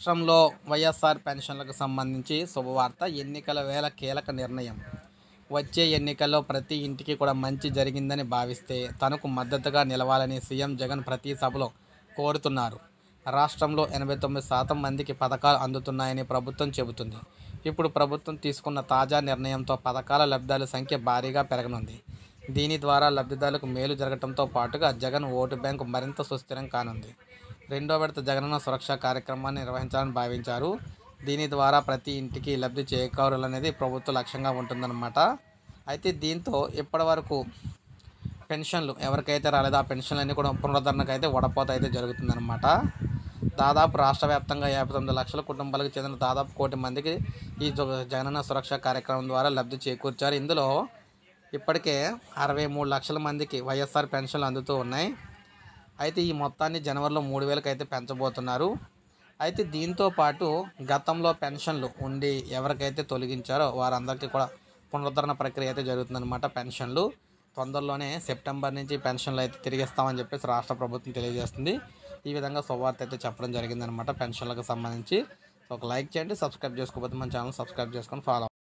రాష్ట్రంలో వైఎస్ఆర్ పెన్షన్లకు సంబంధించి శుభవార్త ఎన్నికల వేళ కీలక నిర్ణయం వచ్చే ఎన్నికల్లో ప్రతి ఇంటికి కూడా మంచి జరిగిందని భావిస్తే తనకు మద్దతుగా నిలవాలని సీఎం జగన్ ప్రతి సభలో కోరుతున్నారు రాష్ట్రంలో ఎనభై తొమ్మిది శాతం మందికి పథకాలు అందుతున్నాయని ప్రభుత్వం చెబుతుంది ఇప్పుడు ప్రభుత్వం తీసుకున్న తాజా నిర్ణయంతో పథకాల లబ్ధాల సంఖ్య భారీగా పెరగనుంది దీని ద్వారా లబ్ధిదారులకు మేలు జరగడంతో పాటుగా జగన్ ఓటు బ్యాంకు మరింత సుస్థిరం కానుంది రెండో విడత జగనన్న సురక్ష కార్యక్రమాన్ని నిర్వహించాలని భావించారు దీని ద్వారా ప్రతి ఇంటికి లబ్ధి చేకూరాలనేది ప్రభుత్వ లక్ష్యంగా ఉంటుందన్నమాట అయితే దీంతో ఇప్పటివరకు పెన్షన్లు ఎవరికైతే రాలేదో ఆ పెన్షన్లన్నీ కూడా పునరుద్ధరణకు అయితే వడపోత అయితే జరుగుతుందన్నమాట దాదాపు రాష్ట్ర వ్యాప్తంగా యాభై తొమ్మిది లక్షల కుటుంబాలకు చెందిన దాదాపు కోటి మందికి ఈ జగ- జగనన్న సురక్ష కార్యక్రమం ద్వారా లబ్ధి చేకూర్చారు ఇందులో ఇప్పటికే అరవై మూడు లక్షల మందికి వైఎస్ఆర్ పెన్షన్లు అందుతూ ఉన్నాయి అయితే ఈ మొత్తాన్ని జనవరిలో మూడు వేలకు అయితే పెంచబోతున్నారు అయితే దీంతో పాటు గతంలో పెన్షన్లు ఉండి ఎవరికైతే తొలగించారో వారందరికీ కూడా పునరుద్ధరణ ప్రక్రియ అయితే జరుగుతుందన్నమాట పెన్షన్లు తొందరలోనే సెప్టెంబర్ నుంచి పెన్షన్లు అయితే తిరిగిస్తామని చెప్పేసి రాష్ట్ర ప్రభుత్వం తెలియజేస్తుంది ఈ విధంగా శుభవార్త అయితే చెప్పడం జరిగిందనమాట పెన్షన్లకు సంబంధించి సో ఒక లైక్ చేయండి సబ్స్క్రైబ్ చేసుకోకపోతే మన ఛానల్ సబ్స్క్రైబ్ చేసుకొని ఫాలో